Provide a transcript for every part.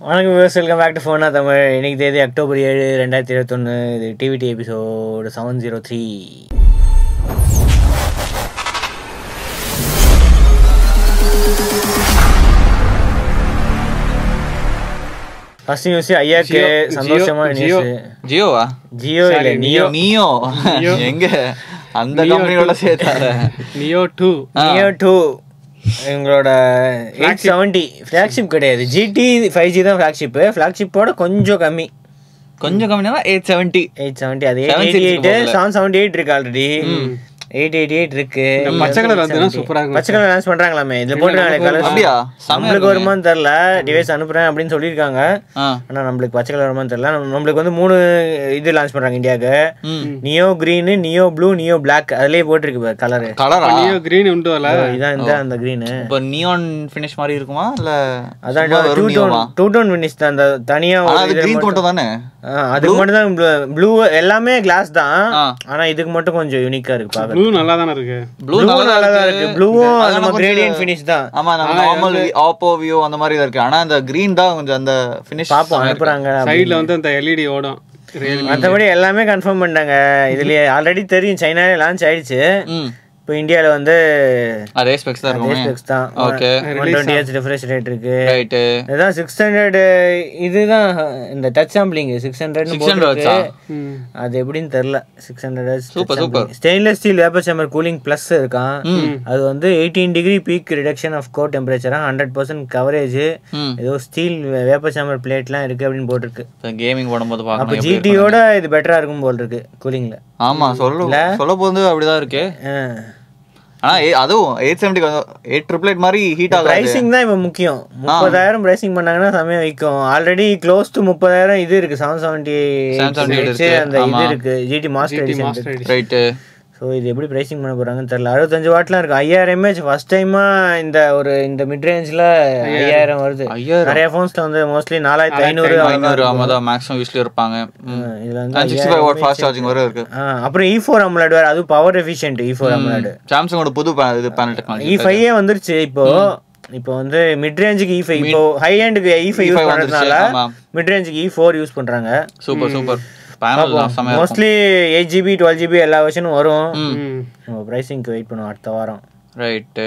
வணக்கம் views welcome back to ஃபோனா தமிழ் இன்னைக்கு தேதி அக்டோபர் ஏழு ரெண்டாயிரத்தி இருபத்தொன்று இது TVD episode seven zero three first news ஐயாக்கு ஜியோ- சந்தோஷமான ஜியோ- நியூஸ் ஜியோவா ஜியோ இல்ல Sorry, நியோ நியோ எங்க அந்த நியோ கம்பெனியோட சேர்த்தார நியோ டூ நியோ டூ எங்களோட எயிட் செவன்ட்டி ஃப்ளாக்ஷிப் கிடையாது ஜிடி ஃபைவ் ஜி தான் ஃப்ளாக்ஷிப்பு ஃப்ளாக்ஷிப்போட கொஞ்சம் கம்மி கொஞ்சம் கம்மியா எயிட் செவன்ட்டி எயிட் செவன்ட்டி அது எயிட் 760 எயிட்டி எயிட் போகல. செவன் செவன்ட்டி எயிட் இருக்கு ஆல்ரெடி எயிட் எயிட்டி எயிட் இருக்கு இந்த பச்சை கலர் வந்துன்னா சூப்பரா இருக்கும் பச்சை கலர் லான்ச் பண்றாங்களாமே இதுல போட்டுருக்காங்க கலர் அப்படியா செம்மையா நம்மளுக்கு வருமான்னு தெரியல டிவைஸ் அனுப்புறேன் அப்படின்னு சொல்லியிருக்காங்க ஆ ஆனா நம்மளுக்கு பச்சை கலர் வருமான்னு தெரியல நம்ம- நம்மளுக்கு வந்து மூணு இது லான்ச் பண்றாங்க இந்தியாவுக்கு ம் neo green neo blue neo black அதுலயே போட்டிருக்கு கலர் கலரா நியோ கிரீன் உண்டு வரல இதான் இந்த அந்த கிரீன் இப்போ நியான் ஃபினிஷ் மாதிரி இருக்குமா இல்ல அதான் சும்மா டூ வெறும் டோன் நியோவா டூ டோன் ஃபினிஷ் தான் அந்த தனியா ஆனா ஒரு அது இதுல கிரீன் மட்டும்- மட்டும் தானே ஆ, அதுக்கு மட்டும் தான் ப்ளூ எல்லாமே கிளாஸ் தான் ஆ. ஆனா இதுக்கு மட்டும் கொஞ்சம் யூனிக்கா இருக்கு பாக்க ப்ளூ நல்லா தானே இருக்கு ப்ளூ ப்ளூ நல்லா தான் இருக்கு ப்ளூவும் அது நம்ம கொஞ்சம் கிரேடியன்ட் ஃபினிஷ் தான் ஆமா நம்ம நார்மல் ஆப்போ வியூ அந்த மாதிரி தான் இருக்கு ஆனா அந்த கிரீன் தான் கொஞ்சம் அந்த ஃபினிஷ் பாப்போம் அனுப்புறாங்க சைடுல வந்து அந்த எல்இடி ஓடும் ரியல் மற்றபடி எல்லாமே கன்ஃபார்ம் பண்ணிட்டாங்க இதுலயே ஆல்ரெடி தெரியும் சைனாலே லான்ச் ஆயிடுச்சு ம் இப்போ இந்தியால வந்து அதே ஸ்பெக்ஸ் தான் இருக்குமே ஸ்பெக்ஸ் தான் okay one twenty H refresh rate இருக்கு ரைட்டு இதுதான் சிக்ஸ் ஹண்ட்ரட் இதுதான் இந்த touch sampling six hundred six hundred வச்சா அது எப்படின்னு தெரியல six hundred Super, super. Stainless steel vapour chamber cooling plus இருக்கான் அது வந்து eighteen degree peak reduction of core டெம்பரேச்சரா ஹண்ட்ரட் பர்சன்ட் கவரேஜ் ம் ஏதோ ஸ்டீல் வேப்பர் சேம்பர் பிளேட்லாம் இருக்கு அப்படின்னு போட்டிருக்கு கேமிங் போடும்போது அப்போ பார்க்கணும் எப்படி ஜிடியோட இது பெட்டரா இருக்கும் போல் இருக்கு கூலிங்ல ஆமா சொல்ல சொல்ல போது அப்படிதான் இருக்கு ஆனா ஏ- அதுவும் eight seventy eight triple eight மாதிரி ஹீட் ஆகாது பிரைசிங் தான் இப்போ முக்கியம் முப்பதாயிரம் பிரைசிங் பண்ணாங்கன்னா செமையா விற்கும் ஆல்ரெடி க்ளோஸ் டு முப்பதாயிரம் இது இருக்கு செவன் செவன்டி 778 இருக்கு. அந்த இது ஆமா. இருக்கு GT master edition master edition right so இது எப்படி பிரைசிங் பண்ண போறாங்கன்னு தெரியல அறுபத்தஞ்சு வாட்லாம் இருக்கு ஐயாயிரம் எம்ஏஹெச் ஃபர்ஸ்ட் டைமா இந்த ஒரு இந்த மிட் ரேஞ்சில் ஐயாயிரம் வருது ஐயாயிரம் நிறைய ஃபோன்ஸ்ல வந்து மோஸ்ட்லி நாலாயிரத்தி ஐநூறு ஐநூறு ஆமா தான் மேக்ஸிமம் யூஸ்ல இருப்பாங்க ம். இதுல வந்து sixty five watt fast charging வரை இருக்கு ஆ, அப்புறம் இ ஃபோர் அம்லாட் வேறு அது power efficient E four AMOLED சாம்சங்கோட புது pa- இது பேனல் டெக்னாலஜி இ ஃபைவே வந்துருச்சு இப்போ இப்போ வந்து மிட் ரேஞ்சுக்கு இ ஃபைவ் இப்போ ஹை ஹேண்டுக்கு இ ஃபைவ் யூஸ் பண்றதுனால ஆமா மிட் ரேஞ்சுக்கு இ ஃபோர் யூஸ் பண்றாங்க சூப்பர் சூப்பர் பேனல் தான் செமையா இருக்கும் mostly eight GB twelve GB எல்லா வருஷனும் வரும் ம் நம்ம ப்ரைஸிங்க்கு வெயிட் பண்ணுவோம் அடுத்த வாரம் ரைட்டு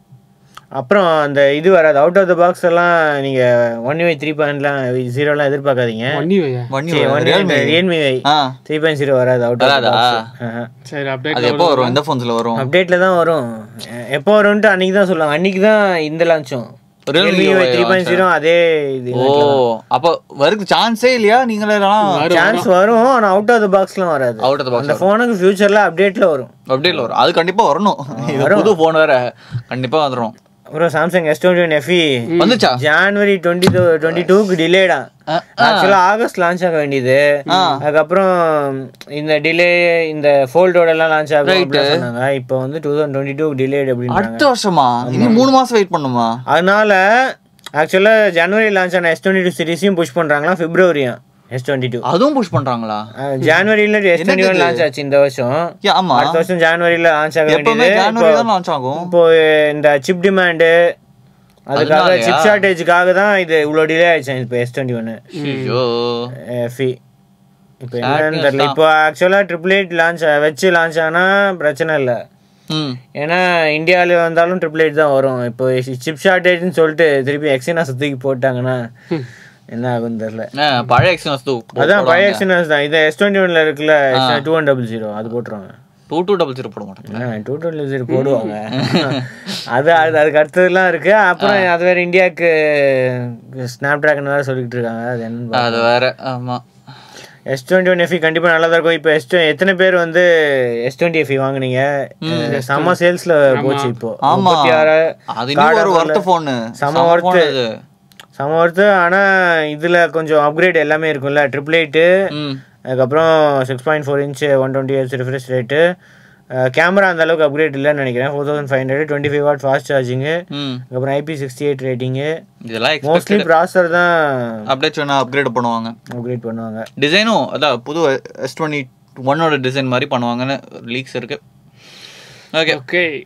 அப்புறம் அந்த இது வராது அவுட் ஆஃப் த பாக்ஸ் எல்லாம் நீங்க ஒன் வை த்ரீ பாயிண்ட்லாம் ஜீரோலாம் எதிர்பார்க்காதீங்க ஒன்னி வையா வண்டி Realme Realme UI uh three point zero வராது அவுட் ஆஃப் வராதா? சரி அது அப்டேட் எப்போ வரும் எந்த ஃபோன்ஸ்ல வரும் அப்டேட்ல தான் வரும் எ- எப்போ வரும்ட்டு அன்னைக்கு தான் சொல்லுவாங்க அன்னைக்கு தான் இந்த லான்ச்சும் Realme Realme UI three point zero அதே இது ஓ அப்போ வருது சான்ஸே இல்லையா நீங்களெல்லாம் சான்ஸ் வரும் ஆனா அவுட் ஆஃப் த பாக்ஸ்லாம் வராது அவுட் ஆஃப் பாக்ஸ் அந்த ஃபோனுக்கு ஃபியூச்சர்ல அப்டேட்ல வரும் அப்டேட்ல வரும் அது கண்டிப்பா வரணும் இது புது போன் வேற கண்டிப்பா வந்துரும் அப்புறம் Samsung S twenty one FE வந்துச்சா ஜான்வரி டுவெண்ட்டி டுவெண்ட்டி டூக்கு டிலேடா ஆக்சுவலா ஆகஸ்ட் லான்ச் ஆக வேண்டியது அதுக்கப்புறம் இந்த டிலே இந்த ஃபோல்டோட எல்லாம் லான்ச் ஆகும் அப்படின்னு சொன்னாங்க இப்போ வந்து two thousand twenty two delayed அப்படின்றாங்க அடுத்த வருஷமா இனி மூணு மாசம் வெயிட் பண்ணுமா அதனால ஆக்சுவலா ஜனவரி லான்ச் ஆன எஸ் டுவெண்ட்டி டூ சீரிஸையும் புஷ் பண்றாங்களா பிப்ரவரியும் எஸ் டுவெண்ட்டி டூ அதுவும் புஷ் பண்றாங்களா ஜான்வரியில எஸ் டுவெண்ட்டி ஒன் லான்ச் ஆச்சு இந்த வருஷம் ஏ, ஆமா அடுத்த வருஷம் ஜான்வரியில லான்ச் ஆக எப்பவுமே வேண்டியது ஜனவரி தான் லான்ச் ஆகும் இப்போ இந்த சிப் டிமாண்டு அதுக்காக அதனாலயா? சிப் ஷார்டேஜுக்காக தான் இது இவ்வளோ டிலே ஆயிடுச்சு இப்போ எஸ் டுவெண்ட்டி ஒன்று ஐயோ ஃபி இப்போ என்னன்னு தெரியல இப்போ ஆக்சுவலாக ட்ரிபிள் எயிட் லான்ச் வச்சு லான்ச் ஆனால் பிரச்சனை இல்லை ம் ஏன்னா இந்தியாவில் வந்தாலும் ட்ரிபிள் எயிட் தான் வரும் இப்போ சிப் ஷார்டேஜ்னு சொல்லிட்டு திருப்பி எக்ஸினாஸ் தூக்கி போட்டாங்கன்னா என்ன ஆகும்னு தெரியல ஆ, பழைய எக்ஸ்பீரியன்ஸ் தூ அதான் பழைய எக்ஸினாஸ் தான் இது எஸ் டுவெண்ட்டி ஒன்ல இருக்குல்ல டூ ஒன் டபுள் ஜீரோ அது போட்டுருவாங்க டூ டூ டபுள் ஜீரோ போட மாட்டாங்க டூ டுவெண்ட்டி ஜீரோ போடுவாங்க அது அது அதுக்கு அடுத்ததுலாம் இருக்கு அப்புறம் அது வேற இந்தியாவுக்கு ஸ்னாப் டிராகன் வேற சொல்லிட்டு இருக்காங்க அது என்ன அது வேற ஆமா எஸ் டுவெண்ட்டி ஒன் எஃபி கண்டிப்பாக நல்லா தான் இருக்கும் இப்போ எஸ் எத்தனை பேர் வந்து எஸ் டுவெண்ட்டி எஃபி வாங்குனீங்க அஹ் செம்ம சேல்ஸ்ல போச்சு இப்போ ஆமா முப்பத்தி ஆறு அது இன்னும் ஒரு ஒர்த்த போன் செம worth. இது செம ஒர்த்து ஆனால் இதில் கொஞ்சம் அப்கிரேட் எல்லாமே இருக்கும்ல ட்ரிபிள் எயிட்டு ம் அதுக்கப்புறம் six point four inch one twenty H refresh rate camera அந்த அளவுக்கு அப்கிரேட் இல்லைன்னு நினைக்கிறேன் four thousand five hundred twenty five watt fast charging ம் அதுக்கப்புறம் ஐபி சிக்ஸ்டி எயிட் ரேட்டிங்கு இதெல்லாம் மோஸ்ட்லி எக்ஸ்பெக்டட் ப்ராசர் தான் அப்டேட் வேணா அப்கிரேட் பண்ணுவாங்க அப்கிரேட் பண்ணுவாங்க டிசைனும் அதான் புது எஸ் டுவெண்ட்டி ஒன்னோட டிசைன் மாதிரி பண்ணுவாங்கன்னு லீக்ஸ் இருக்கு okay okay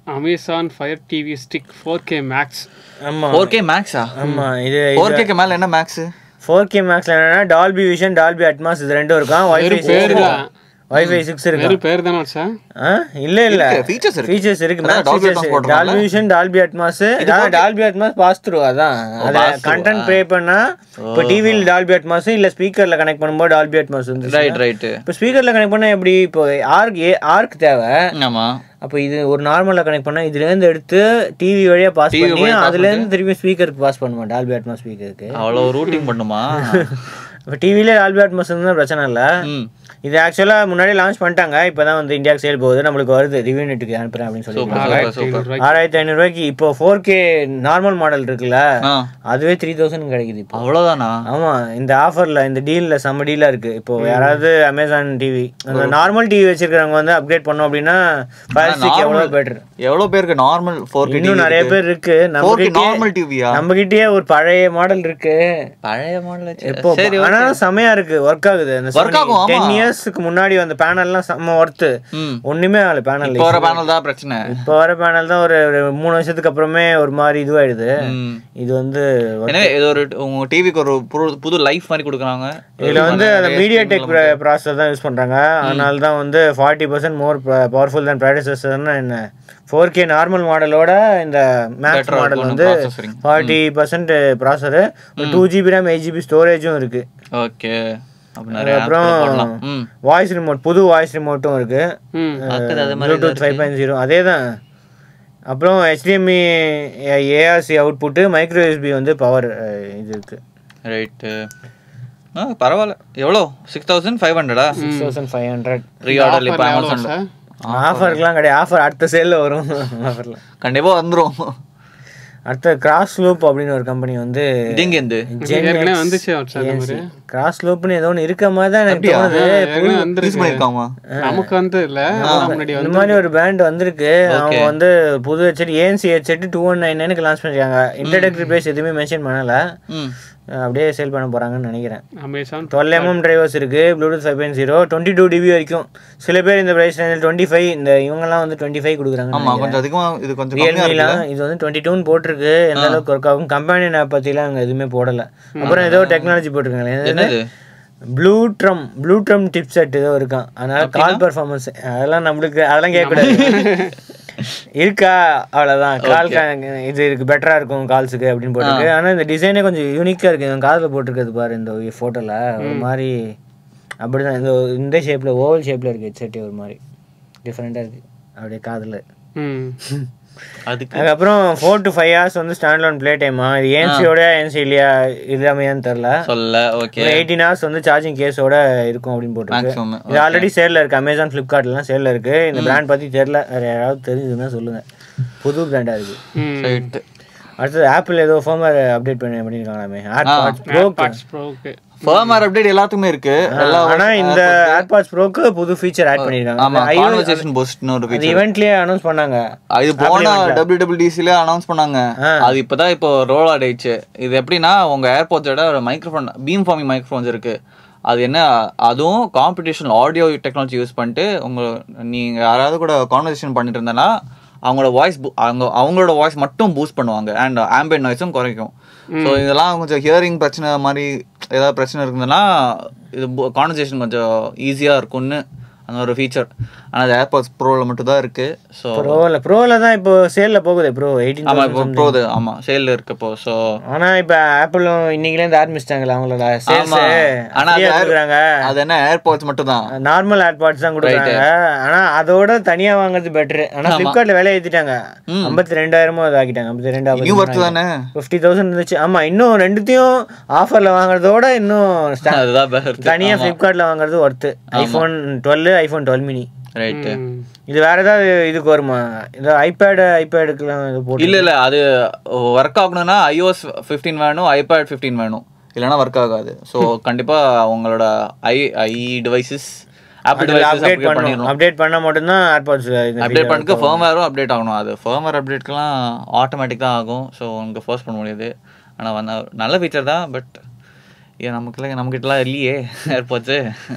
Amazon Fire TV stick four K max ஆமா ஃபோர் கே மேக்ஸா ஆமா இது ஃபோர் கேக்கு மேல என்ன மேக்ஸ் ஃபோர் கே மேக்ஸ்ல என்னன்னா டால்பி விஷன் டால்பி அட்மாஸ் இது ரெண்டும் இருக்கும் வைஃபை பேரு தான் வைஃபை சிக்ஸ் இருக்கு வெறும் பேர் தானே வச்சா ஆ இல்ல இல்ல ஃபீச்சர்ஸ் இருக்கு ஃபீச்சர்ஸ் இருக்கு அதான் மேக்ஸ் Dolby Atmos ஃபீச்சர்ஸ் போட்டிருக்காங்கல்ல? டால்பி விஷன் டால்பி அட்மாஸ் அதான் டால்பி அட்மாஸ் பாஸ் த்ரூ அதான் அத கண்டென்ட் ப்ளே பண்ணா இப்போ டிவியில் டால்பி அட்மாஸ் இல்ல ஸ்பீக்கர்ல கனெக்ட் பண்ணும்போது டால்பி அட்மாஸ் வந்து ரைட் ரைட் இப்போ ஸ்பீக்கர்ல கனெக்ட் பண்ணா எப்படி இப்போ ஆர்க் ஆர்க் தேவை ஆமா அப்போ இது ஒரு நார்மலா கனெக்ட் பண்ணா இதுல இருந்து எடுத்து டிவி வழியா பாஸ் பண்ணி அதுல இருந்து திருப்பி ஸ்பீக்கருக்கு பாஸ் பண்ணுமா டால்பி அட்மாஸ் ஸ்பீக்கருக்கு அவ்வளவு ரூட்டிங் பண்ணுமா இப்போ டிவிலே டால்பி அட்மாஸ் இருந்தா பிரச்சனை இல்ல ம் இது ஆக்சுவலா முன்னாடி லான்ச் பண்ணிட்டாங்க இப்பதான் வந்து இந்தியாவுக்கு சேல் போகுது நம்மளுக்கு வருது ரிவ்யூ நெட்டுக்கு அனுப்புறேன் அப்படின்னு சொல்லி சூப்பர் சூப்பர் ஆறாயிரத்தி ஐநூறு ரூபாய்க்கு இப்போ ஃபோர் கே நார்மல் மாடல் இருக்குல்ல ஆ அதுவே த்ரீ தௌசண்ட் கிடைக்குது இப்போ அவ்வளவுதானா ஆமா இந்த ஆஃபர்ல இந்த டீல்ல செம்ம டீலா இருக்கு இப்போ யாராவது அமேசான் டிவி அந்த நார்மல் டிவி வச்சிருக்கிறவங்க வந்து அப்கிரேட் பண்ணோம் அப்படின்னா ஃபயர் ஸ்டிக் எவ்வளவு பெட்டர் எவ்வளவு பேருக்கு நார்மல் ஃபோர் கே இன்னும் நிறைய பேர் இருக்கு நம்ம ஃபோர் கே கிட்டயே நார்மல் டிவியா நம்ம கிட்டயே ஒரு பழைய மாடல் இருக்கு பழைய மாடல் இப்போ சரி ஆனா செமையா இருக்கு ஒர்க் ஆகுது அந்த Work ஆகும், ஆமா. டென் இயர்ஸ்க்கு முன்னாடி வந்த பேனல்லாம் செம்ம ஒர்த்து ம் ஒண்ணுமே ஆகல பேனல் இப்போ வர பேனல் தான் பிரச்சனை இப்போ வர பேனல் தான் ஒரு ஒரு மூணு வருஷத்துக்கு அப்புறமே ஒரு மாதிரி இதுவாயிடுது ம் இது வந்து எனவே இது ஒரு உங்க டிவிக்கு ஒரு புது- புது லைஃப் மாதிரி கொடுக்குறாங்க இதுல வந்து அந்த மீடியா டெக் ப்ராசஸர் தான் யூஸ் பண்றாங்க அதனால தான் வந்து forty percent more powerful than ப்ராடசர்ஸ்னா என்ன ஃபோர் கே நார்மல் மாடலோட இந்த மேக்ஸ் Better ஆ மாடல் இருக்கும் வந்து processing. Forty percent processor two GB RAM eight GB ஸ்டோரேஜும் இருக்கு ஓகே அப்ப நிறைய apps அப்புறம் போடலாம் ம் வாய்ஸ் ரிமோட் புது வாய்ஸ் ரிமோட்டும் இருக்கு ம் பக்கத்து அது மாதிரி ப்ளூடூத் ஃபைவ் பாயிண்ட் ஜீரோ அதே தான் அப்புறம் HDMI ARC output micro USB வந்து பவர் இது இருக்கு ரைட்டு ஆ பரவாயில்ல எவ்வளோ சிக்ஸ் தௌசண்ட் ஃபைவ் ஹண்ட்ரடா சிக்ஸ் தௌசண்ட் ஃபைவ் ஹண்ட்ரட் ப்ரீ ஆர்டர்ல இப்போ எவ்வளோ அமேசான் சார் ஆஃபருக்குலாம் கிடையாது ஆஃபர் அடுத்த சேலில் வரும் ஆஃபரில் கண்டிப்பா வந்துரும் அடுத்த கிராஸ் லூப் அப்படின்னு ஒரு கம்பெனி வந்து இது எங்க இருந்து ஏற்கனவே வந்துச்சு வாட்ஸ்அப் அந்த மாதிரி கிராஸ் லூப்னு ஏதோ ஒன்று இருக்க மாதிரி தான் எனக்கு தோணுது ஏற்கனவே யூஸ் வந்துருக்கு பண்ணிருக்காமா நமக்கு வந்து இல்ல ஆனா முன்னாடி இந்த மாதிரி ஒரு பேண்ட் வந்திருக்கு அவங்க வந்து புது headset ANC headset two one nine நைனுக்கு லான்ச் பண்ணிருக்காங்க இன்ட்ரடக்டரி ப்ரைஸ் எதுவுமே மென்ஷன் பண்ணல ம் அஹ் அப்படியே சேல் பண்ண போறாங்கன்னு நினைக்கிறேன் அமேசான் டுவெல் எம்எம் டிரைவர்ஸ் இருக்கு Bluetooth five point zero twenty two dB வரைக்கும் சில பேர் இந்த ப்ரைஸ் ரேஞ்சில் டுவெண்ட்டி ஃபைவ் இந்த இவங்கெல்லாம் வந்து டுவெண்ட்டி ஃபைவ் கொடுக்குறாங்க ஆமா கொஞ்சம் அதிகமா இது கொஞ்சம் கம்மியா இருக்கு ரியல்மிலாம் இது வந்து டுவெண்ட்டி டூன்னு போட்டிருக்கு எந்த அளவுக்கு ஒர்க் ஆகும் கம்பெனி ஆப் பற்றிலாம் அங்கே எதுவுமே போடலை அப்புறம் ஏதோ டெக்னாலஜி போட்டிருக்காங்களே என்னது blue drum blue drum tip set ஏதோ இருக்கான் அதனால கால் பெர்ஃபார்மன்ஸ் அதெல்லாம் நம்மளுக்கு அதெல்லாம் கேட்கக்கூடாது இருக்கா அவ்வளோதான் கால் க- இது இருக்கு பெட்டரா இருக்கும் கால்ஸுக்கு அப்படின்னு போட்டிருக்கு ஆனா இந்த டிசைனே கொஞ்சம் யூனிக்கா இருக்கு இவன் காதில் போட்டிருக்கிறது பாரு இந்த ஃபோட்டோல ஒரு மாதிரி அப்படிதான் இந்த இந்த ஷேப்ல ஓவல் ஷேப்ல இருக்கு ஹெட்செட்டே ஒரு மாதிரி டிஃப்ரெண்டா இருக்கு அப்படியே காதுல ம் அதுக்கு அதுக்கப்புறம் ஃபோர் டு ஃபைவ் ஹவர்ஸ் வந்து ஸ்டாண்ட் ஆன் ப்ளே டைமா இது ஏன்சியோட ஏன்சி இல்லையா இல்லாமையான்னு தெரில சொல்ல ஓகே எயிட்டீன் ஹவர்ஸ் வந்து சார்ஜிங் கேஸோட இருக்கும் அப்படின்னு போட்டிருக்கு மேக்ஸிமம் இது ஆல்ரெடி சேல்ல இருக்கு அமேசான் ஃப்ளிப்கார்ட்லாம் சேல்ல இருக்கு இந்த பிராண்ட் பத்தி தெரியல வேற யாராவது தெரிஞ்சதுன்னா சொல்லுங்க புது பிராண்டா இருக்கு ம் ரைட் அடுத்தது ஆப்பிள் ஏதோ ஃபோமர் அப்டேட் பண்ணி பண்ணிருக்காங்களாமே ஏர்பாட்ஸ் ப்ரோ பாட்ஸ் ப்ரோக்கு ஃபர்மர் அப்டேட் எல்லாத்துக்குமே இருக்கு எல்லா ஆனா இந்த ஏர்பாட்ஸ் ப்ரோக்கு புது ஃபீச்சர் ஆட் ஆமா பண்ணிருக்காங்க கான்வர்சேஷன் பூஸ்ட்னு ஒரு அது feature. இவெண்ட்லயே அனௌன்ஸ் பண்ணாங்க இது போன டபிள்யூடபிள்யூடிசில அனௌன்ஸ் பண்ணாங்க அது இப்பதான் இப்போ ரோல் அவுட் ஆயிடுச்சு இது எப்படின்னா உங்க ஏர்போர்ட்ஸோட ஒரு மைக்ரோஃபோன் பீம் ஃபார்மிங் மைக்ரோஃபோன்ஸ் இருக்கு அது என்ன அதுவும் காம்படிஷன் ஆடியோ டெக்னாலஜி யூஸ் பண்ணிட்டு உங்க நீங்க யாராவது கூட கான்வர்சேஷன் பண்ணிட்டு இருந்தேன்னா அவங்களோட வாய்ஸ் அவங்க அவங்களோட வாய்ஸ் மட்டும் பூஸ்ட் பண்ணுவாங்க அண்ட் ஆம்பியன் நாய்ஸும் குறைக்கும் ஸோ இதெல்லாம் கொஞ்சம் ஹியரிங் பிரச்சனை மாதிரி ஏதாவது பிரச்சனை இருந்ததுன்னா இது கான்வர்சேஷன் கொஞ்சம் ஈஸியாக இருக்கும்னு அந்த ஒரு ஃபீச்சர் ஆனால் அது ஏர்பாட்ஸ் ப்ரோவில் மட்டும் தான் இருக்கு ஸோ ப்ரோல ப்ரோல தான் இப்போ சேல்ல போகுது ப்ரோ எயிட்டீன் ஆமா இப்போ ப்ரோ ஆமா சேல்ல இருக்கு இப்போ ஸோ ஆனா இப்ப ஆப்பிளும் இன்னைக்குல இருந்து ஆரம்பிச்சிட்டாங்கல்ல அவங்களோட சேல்ஸ் ஆமா. ஆனா அது Air- கொடுக்குறாங்க அது என்ன ஏர்பாட்ஸ் மட்டும் தான் நார்மல் ஏர்பாட்ஸ் தான் கொடுக்குறாங்க ஆனா அதோட தனியா வாங்குறது பெட்டர் ஆனா பிளிப்கார்ட்ல விலை ஏத்திட்டாங்க ஐம்பத்தி ரெண்டாயிரமும் அது ஆக்கிட்டாங்க ஐம்பத்தி ரெண்டாயிரம் நியூ ஒர்க் தானே ஃபிஃப்டி தௌசண்ட் இருந்துச்சு ஆமா இன்னும் ரெண்டுத்தையும் ஆஃபர்ல வாங்குறதோட இன்னும் sta- அதுதான் பெஸ்ட் தனியா பிளிப்கார்ட்ல வாங்குறது worth iPhone twelve iPhone twelve mini right இது வேற ஏதாவது இதுக்கு வருமா இந்த ஐபேடு ஐபேடுக்குலாம் இது போட்டு இல்ல இல்ல அது ஒர்க் ஆகணும்னா iOS 15 வேணும் ஐபேட் 15 வேணும் இல்லைன்னா ஒர்க் ஆகாது ஸோ கண்டிப்பா உங்களோட i iDevices Apple devices update update பண்ணணும் பண்ணிடணும் அப்டேட் பண்ணா மட்டும்தான் ஏர்பாட்ஸ் அப்டேட் பண்ணிட்டு ஃபர்ம்வேரும் அப்டேட் ஆகணும் அது ஃபர்ம்வேர் அப்டேட்க்குலாம் ஆட்டோமேட்டிக் தான் ஆகும் ஸோ உங்களுக்கு ஃபோர்ஸ் பண்ண முடியாது ஆனால் வந்து நல்ல ஃபீச்சர் தான் பட் ஏன் நமக்குலாம் நம்மக்கிட்டலாம் இல்லையே ஏர்பாட்ஸு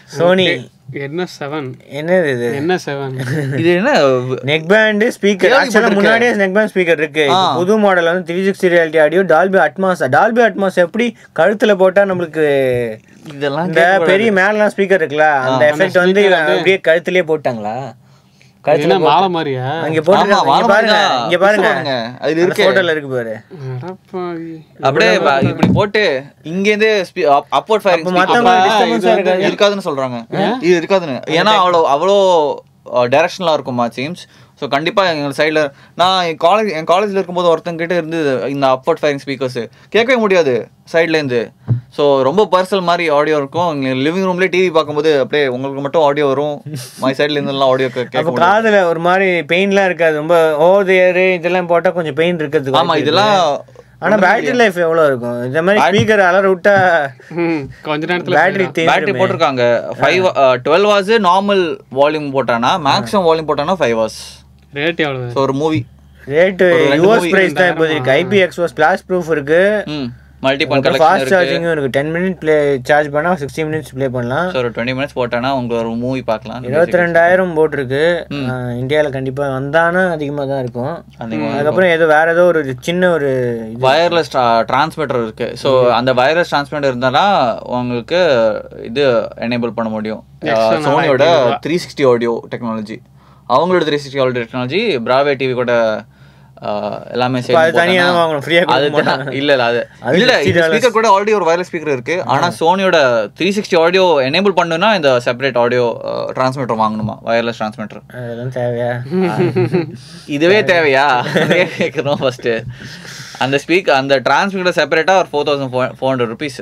சோனி என்ன செவன் என்னது இது என்ன செவன் இது என்ன நெக் பேண்ட் ஸ்பீக்கர் ஆக்சுவலா முன்னாடியே நெக் பேண்ட் ஸ்பீக்கர் இருக்கு இப்ப புது மாடல் வந்து three sixty reality audio Dolby Atmos Dolby Atmos எப்படி கழுத்துல போட்டா நம்மளுக்கு இதெல்லாம் இந்த பெரிய மேலாம் ஸ்பீக்கர் இருக்குல்ல அந்த எஃபெக்ட் வந்து அப்படியே கழுத்துலயே போட்டாங்களா கழுத்துல என்ன மாலை மாதிரியா அங்க போட்டுருக்காங்க இங்க பாருங்க இங்க பாருங்க அதுல அந்த இருக்கு போட்டோல இருக்கு பாரு அடப்பாவி. அப்படியே ப- இப்படி போட்டு இங்க இருந்து அப்வர்ட் ஃபயரிங் மத்தவங்க disturbance ஆ இருக்காது இருக்காதுன்னு சொல்றாங்க இது இருக்காதுன்னு ஏன்னா அவ்வளோ அவ்வளோ டைரக்ஷனலாக இருக்குமா சீம்ஸ் ஸோ கண்டிப்பாக எங்கள் சைடில் நான் என் காலேஜ் என் காலேஜில் இருக்கும்போது ஒருத்தங்க கிட்ட இருந்து இந்த அப்வர்ட் ஃபயரிங் ஸ்பீக்கர்ஸ் கேட்கவே முடியாது சைட்லேருந்து ஸோ ரொம்ப பர்சனல் மாதிரி ஆடியோ இருக்கும் எங்கள் லிவிங் ரூம்லேயே டிவி பார்க்கும்போது அப்படியே உங்களுக்கு மட்டும் ஆடியோ வரும் மை சைட்ல இருந்தெல்லாம் ஆடியோ கேட்க அப்ப காதுல ஒரு மாதிரி பெயின்லாம் இருக்காது ரொம்ப ஓவர் இயர் இதெல்லாம் போட்டா கொஞ்சம் பெயின் இருக்கிறதுக்கு ஆமா வாய்ப்பு இருக்கு. இதெல்லாம் ஆனா பேட்டரி லைஃப் எவ்வளவு இருக்கும் இந்த மாதிரி ஸ்பீக்கர் அலற விட்டா ம், கொஞ்ச நேரத்துல பேட்டரி பேட்டரி போட்டிருக்காங்க five twelve hours normal volume போட்டானா மேக்ஸிமம் வால்யூம் போட்டானா ஃபைவ் ஹவர்ஸ் ரேட் எவ்வளவு ஸோ ஒரு மூவி ரேட்டு யூஎஸ் பிரைஸ் தான் இப்போ இருக்கு ஐபி எக்ஸ்ஓ ஸ்பிளாஷ் ப்ரூஃப் இருக்கு ம் மல்டி பாயிண்ட் கலெக்ஷன் ஃபாஸ்ட் இருக்கு சார்ஜிங்கும் இருக்கு டென் மினிட் ப்ளே சார்ஜ் பண்ணா சிக்ஸ்டி மினிட்ஸ் ப்ளே பண்ணலாம் ஸோ ஒரு டுவெண்ட்டி மினிட்ஸ் போட்டானா உங்களுக்கு ஒரு மூவி பார்க்கலாம் இருபத்தி ரெண்டாயிரம் போட்டிருக்கு அஹ் இந்தியால கண்டிப்பா வந்தானா அதிகமா தான் இருக்கும் அதுக்கப்புறம் ஏதோ வேற ஏதோ ஒரு சின்ன ஒரு இது வயர்லெஸ் டிரான்ஸ்மிட்டர் இருக்கு ஸோ அந்த வயர்லெஸ் டிரான்ஸ்மிட்டர் இருந்தாலும் உங்களுக்கு இது எனேபிள் பண்ண முடியும் சோனியோட த்ரீ சிக்ஸ்டி ஆடியோ டெக்னாலஜி அவங்களோட three sixty audio technology Bravia TV கூட ஆஹ், எல்லாமே இப்ப அது தனியா தான் வாங்கணும் ஃப்ரீயா அது கொடுக்க தான். இல்ல இல்ல அது இல்ல இந்த ஸ்பீக்கர் கூட ஆல்ரெடி ஒரு வயர்லெஸ் ஸ்பீக்கர் இருக்கு ஆனா சோனியோட த்ரீ சிக்ஸ்டி ஆடியோ எனேபிள் பண்ணுனா இந்த செப்பரேட் ஆடியோ டிரான்ஸ்மிட்டர் வாங்கணுமா வயர்லெஸ் டிரான்ஸ்மிட்டர் அதெல்லாம் தேவையா இதுவே தேவையா அதே கேட்குறோம் ஃபர்ஸ்ட் அந்த ஸ்பீக் அந்த டிரான்ஸ்மிட்டர் செப்பரேட்டா ஒரு four thousand four hundred rupees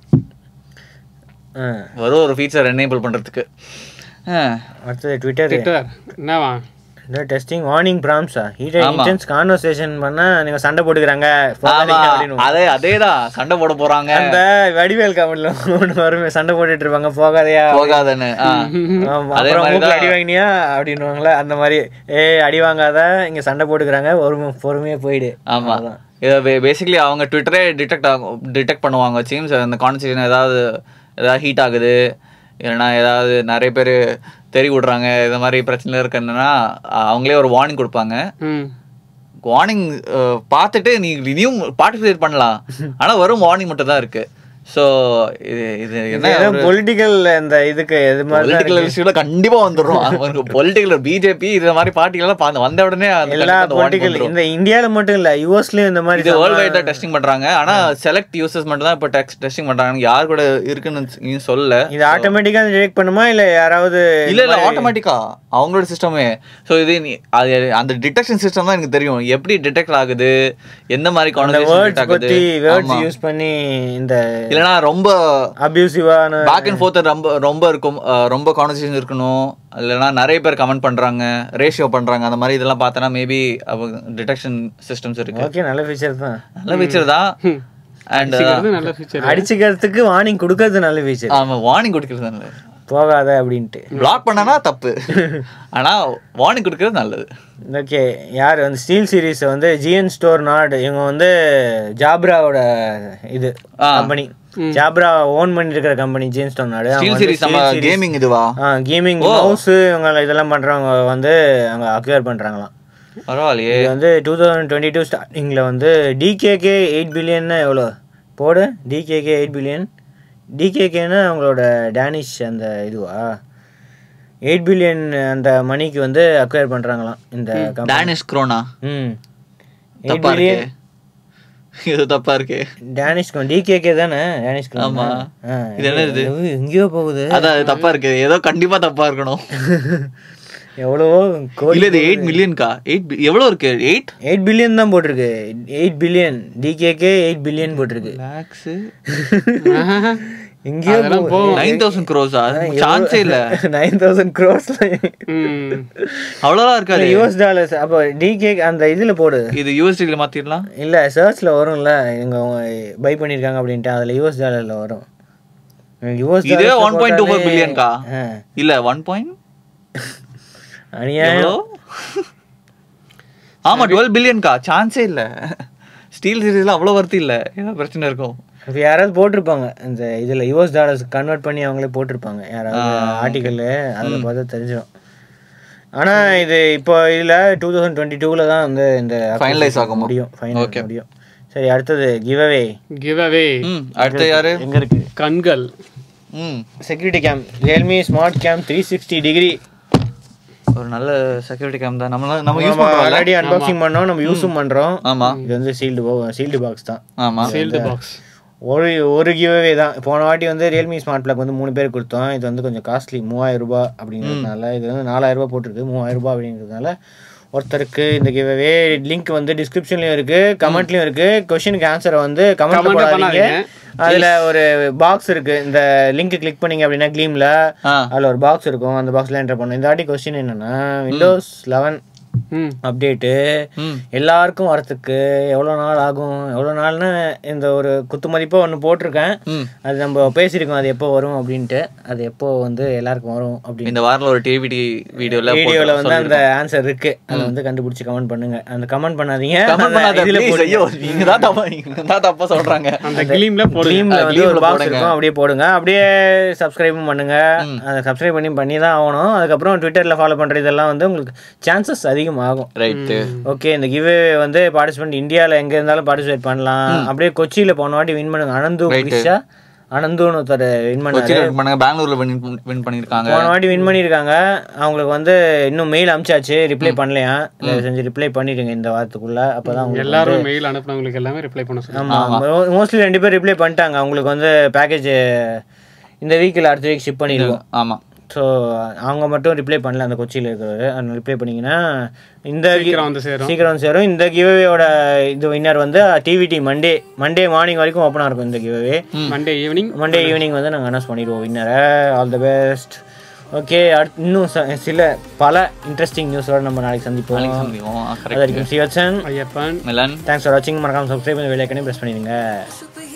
அஹ் வரும் ஒரு ஃபீச்சர் எனேபிள் பண்றதுக்கு ஆஹ். அடுத்தது ட்விட்டர் ட்விட்டர் என்னவா இந்த டெஸ்டிங் வார்னிங் ப்ராம்ஸா ஹீட் ஆமா. இன்டென்ஸ் கான்வர்சேஷன் பண்ணா நீங்க சண்டை போட்டுக்கிறாங்க ஆமா போகாதீங்க அப்படின்னு அதே அதேதான் சண்டை போட போறாங்க அந்த வடிவேல் காமெடில ஒண்ணு வருமே சண்டை போட்டுட்டு இருப்பாங்க போகாதையா போகாதன்னு ஆஹ். ஆமா, அதே அப்புறம் மாதிரி மூக்குல தான். அடி வாங்கினியா அப்படின்னுவாங்களே அந்த மாதிரி ஏய் அடி வாங்காத இங்க சண்டை போட்டுக்கிறாங்க ஒரு பொறுமையா போயிடு ஆமா அவ்வளவுதான். பேசிக்கலி அவங்க ட்விட்டரே டிடெக்ட் ஆகும் டிடெக்ட் பண்ணுவாங்க சீம்ஸ் அந்த கான்வர்சேஷன் ஏதாவது ஏதாவது ஹீட் ஆகுது இல்லைன்னா ஏதாவது நிறைய பேர் தெரி விடுறாங்க இந்த மாதிரி பிரச்சனை இருக்குன்னா அவங்களே ஒரு வார்னிங் கொடுப்பாங்க ம் வார்னிங் பார்த்துட்டு நீ இனியும் பார்ட்டிசிபேட் பண்ணலாம் ஆனா வெறும் வார்னிங் மட்டும் தான் இருக்கு ஸோ இது இது என்ன ஏதோ பொலிட்டிக்கல் இந்த இதுக்கு எது மாதிரி தான் பொலிட்டிக்கல் இஷ்யூல கண்டிப்பா வந்துடும் அவனுக்கு பொலிட்டிக்கல் பிஜேபி இந்த மாதிரி பார்ட்டிகள்லாம் பா- வந்த உடனே அந்த எல்லா கண்டிப்பா அந்த warning பொலிட்டிக்கல் வந்துரும். இந்த இந்தியால மட்டும் இல்ல யூஎஸ்லயும் இந்த மாதிரி இது வேர்ல்ட் வைடா டெஸ்டிங் பண்றாங்க ஆனா செலக்ட் யூசர்ஸ் மட்டும் தான் இப்போ டெஸ்டிங் பண்றாங்க யார் கூட இருக்குன்னு இன்னும் சொல்லல இது ஆட்டோமேட்டிக்கா டிடெக்ட் பண்ணுமா இல்ல யாராவது இல்ல இல்ல ஆட்டோமேட்டிக்கா அவங்களோட சிஸ்டமே சோ இது நீ அது அந்த டிடெக்ஷன் சிஸ்டம் தான் எனக்கு தெரியும் எப்படி டிடெக்ட் ஆகுது எந்த மாதிரி கான்வர்சேஷன் வேர்ட்ஸ் பத்தி வேர்ட்ஸ் யூஸ் பண்ணி இந்த இல்லனா ரொம்ப அபியூசிவான பேக் அண்ட் ஃபோர்த் ரொம்ப ரொம்ப இருக்கும் அஹ் ரொம்ப கான்வர்சேஷன் இருக்கணும் இல்லைன்னா நிறைய பேர் கமெண்ட் பண்றாங்க ரேஷியோ பண்றாங்க அந்த மாதிரி இதெல்லாம் பார்த்தனா மேபி டிடெக்ஷன் சிஸ்டம்ஸ் இருக்கு ஓகே நல்ல ஃபீச்சர் தான் நல்ல ஃபீச்சர் தான் அண்ட் இது நல்ல ஃபீச்சர் அடிச்சுக்கிறதுக்கு வார்னிங் கொடுக்கறது நல்ல ஃபீச்சர் ஆமா வார்னிங் கொடுக்கறது நல்லது போகாத அப்படின்ட்டு பிளாக் பண்ணனா தப்பு ஆனா வார்னிங் கொடுக்கறது நல்லது ஓகே யார் வந்து ஸ்டீல் சீரிஸ் வந்து ஜிஎன் ஸ்டோர் நாடு இவங்க வந்து ஜாப்ராவோட இது ஆ. கம்பெனி ஜாப்ரா ஓன் பண்ணிருக்கிற company GN Store Nord SteelSeries நம்ம கேமிங் இதுவா கேமிங் மவுஸ் இவங்க இதெல்லாம் பண்றவங்க வந்து அங்க அக்யூர் பண்றாங்களாம் பரவாயில்லையே இது வந்து டூ தௌசண்ட் டுவெண்ட்டி டூ ஸ்டார்டிங்கில் வந்து டிகேகே எயிட் பில்லியன்னா எவ்வளோ போடு டிகேகே எயிட் பில்லியன் டிகேகேன்னா அவங்களோட டேனிஷ் அந்த இதுவா எயிட் பில்லியன் அந்த மணிக்கு வந்து அக்வயர் பண்ணுறாங்களாம் இந்த கம்பெனி டேனிஷ் குரோனா ம் எயிட் தப்பா இருக்கு பில்லியன் இது தப்பா இருக்கு டேனிஷ் டிகேகே தானே டேனிஷ் ஆமா. இது என்னது? எங்கேயோ போகுது அதான் அது தப்பா இருக்கு ஏதோ கண்டிப்பா தப்பா இருக்கணும் எவ்வளவோ கோடி இல்ல இது எயிட் மில்லியன்கா எயிட் எவ்வளவு இருக்கு எயிட் எயிட் பில்லியன் தான் போட்டிருக்கு eight billion DKK eight billion போட்டிருக்கு லேக்ஸ் எங்கேயோ அதெல்லாம் போகும் நைன் தௌசண்ட் க்ரோஸா சான்ஸே இல்ல நைன் தௌசண்ட் க்ரோஸ்ல ம் அவ்வளவுதான் இருக்காது யூஎஸ் டாலர்ஸ் அப்போ டிகே அந்த இதுல போடு இது யூஎஸ்டில மாத்திடலாம் இல்ல சர்ச்ல வரும்ல இவங்க பை பண்ணிருக்காங்க அப்படின்ட்டு அதுல யூஎஸ் டாலர்ல வரும் யூஎஸ் இதே ஒன் பாயிண்ட் டூ ஃபோர் பில்லியன்கா இல்ல ஒன் பாயிண்ட் அநியாயம் எவ்வளோ ஆமா டுவெல் பில்லியன்கா சான்ஸே இல்ல ஸ்டீல் சீரீஸ்ல அவ்வளவு வர்த்தி இல்ல ஏதோ பிரச்சனை இருக்கும் இப்போ யாராவது போட்டிருப்பாங்க இந்த இதில் யூஎஸ் டாலர்ஸ் கன்வெர்ட் பண்ணி அவங்களே போட்டிருப்பாங்க யாராவது ஆர்டிக்கல் அதில் பார்த்தா தெரிஞ்சிடும் ஆனால் இது இப்போ இதில் டூ தௌசண்ட் டுவெண்ட்டி டூவில் தான் வந்து இந்த Finalize ஆகுமா? முடியும் ஃபைனல் முடியும் சரி அடுத்தது கிவ் அவே கிவ் அவே ம் அடுத்து யாரு எங்கே இருக்கு கண்கள் ம் security cam Realme smart cam three sixty degree ஒரு நல்ல செக்யூரிட்டி கேம் தான் நம்ம நம்ம யூஸ் பண்றோம்ல ஆல்ரெடி அன்பாக்சிங் பண்ணோம் நம்ம யூஸும் பண்ணுறோம் ஆமா இது வந்து சீல்டு சீல்டு பாக்ஸ் தான் ஆமா சீல்டு பாக்ஸ் ஒரு ஒரு கிவ்அவே தான் போன வாட்டி வந்து ரியல்மி ஸ்மார்ட் பிளக் வந்து மூணு பேர் கொடுத்தோம் இது வந்து கொஞ்சம் காஸ்ட்லி மூவாயிரம் ரூபாய் அப்படிங்கிறதுனால இது வந்து நாலாயிரம் ரூபாய் போட்டிருக்கு மூவாயிரம் ரூபாய் அப்படிங்கிறதுனால ஒருத்தருக்கு இந்த கிவ்அவே லிங்க் வந்து டிஸ்கிரிப்ஷன்லயும் இருக்கு கமெண்ட்லயும் இருக்கு கொஸ்டினுக்கு ஆன்சரை வந்து கமெண்ட் Comment பண்ணாதீங்க பண்ணாதீங்க. அதுல ஒரு பாக்ஸ் இருக்கு இந்த லிங்க் கிளிக் பண்ணீங்க அப்படின்னா க்ளீம்ல ஆ அதுல ஒரு பாக்ஸ் இருக்கும் அந்த பாக்ஸ்ல என்டர் பண்ணும் இந்த வாட்டி கொஸ்டின் என்னன்னா விண்டோஸ் லெவன் ம் அப்டேட்டு ம் எல்லாருக்கும் வரத்துக்கு எவ்வளோ நாள் ஆகும் எவ்வளோ நாள்னு இந்த ஒரு குத்து மதிப்பாக ஒன்று போட்டிருக்கேன் ம் அது நம்ம பேசியிருக்கோம் அது எப்போ வரும் அப்படின்ட்டு அது எப்போ வந்து எல்லாருக்கும் வரும் அப்படின்னு இந்த வாரத்துல ஒரு டிவிடி வீடியோல வீடியோவில் வந்து அந்த ஆன்சர் இருக்கு அதை வந்து கண்டுபிடிச்சு கமெண்ட் பண்ணுங்க அந்த கமெண்ட் பண்ணாதீங்க கமெண்ட் பண்ணாத இதுல please. ஐயோ நீங்க தான் தப்பா நீங்க தான் தப்பா சொல்றாங்க அந்த கிளீம்ல போடுங்க ட்ரீம்ல வந்து Gleamல ஒரு பாக்ஸ் போடுங்க. இருக்கும் அப்படியே போடுங்க அப்படியே சப்ஸ்கிரைபும் பண்ணுங்க அதை சப்ஸ்கிரைப் பண்ணி பண்ணி தான் ஆகணும் அதுக்கப்புறம் ட்விட்டர்ல ஃபாலோ பண்ற இதெல்லாம் வந்து உங்களுக்கு சான்சஸ் அதிகமாகும் ரைட்டு ஓகே இந்த கிவ் வந்து பார்ட்டிசிபென்ட் இந்தியாவில் எங்கே இருந்தாலும் பார்ட்டிசிபேட் பண்ணலாம் அப்படியே கொச்சியில் போன வாட்டி வின் பண்ணுங்க அனந்து கிருஷா அனந்துன்னு ஒருத்தர் வின் பண்ணாரு கொச்சியில் win பண்ணாங்க பெங்களூர்ல win வின் பண்ணிருக்காங்க போன வாட்டி வின் பண்ணியிருக்காங்க அவங்களுக்கு வந்து இன்னும் மெயில் அனுப்பிச்சாச்சு ரிப்ளை பண்ணலையா தயவு செஞ்சு ரிப்ளை பண்ணிடுங்க இந்த வாரத்துக்குள்ள அப்பதான் அவங்களுக்கு எல்லாரும் மெயில் அனுப்புனவங்களுக்கு எல்லாமே ரிப்ளை பண்ண சொல்லி ஆமாம் மோஸ்ட்லி ரெண்டு பேர் ரிப்ளை பண்ணிட்டாங்க அவங்களுக்கு வந்து பேக்கேஜ் இந்த வீக்கில் அடுத்த வீக் ஷிப் பண்ணிடுவோம் ஆமா ஸோ அவங்க மட்டும் ரிப்ளை பண்ணல அந்த கொச்சியில் இருக்கிறவர் அந்த ரிப்ளை பண்ணீங்கன்னா இந்த gi- சீக்கிரம் வந்து சேரும் சீக்கிரம் வந்து சேரும் இந்த கிவ்அவேயோட இது வின்னர் வந்து டிவிடி மண்டே மண்டே மார்னிங் வரைக்கும் ஓப்பனாக இருக்கும் இந்த giveaway Monday evening Monday evening வந்து நாங்கள் அனௌன்ஸ் பண்ணிடுவோம் வின்னரை ஆல் தி பெஸ்ட் ஓகே அடுத்து இன்னும் ச- சில பல இன்ட்ரெஸ்டிங் நியூஸோட நம்ம நாளைக்கு சந்திப்போம் அது கரெக்ட் வரைக்கும் சிவச்சன் ஐயப்பன் மிலன் தேங்க்ஸ் ஃபார் வாட்சிங் மறக்காம சப்ஸ்கிரைப் பண்ணி வெளியே ப்ரெஸ் பண்ணிடுங்க Superhero.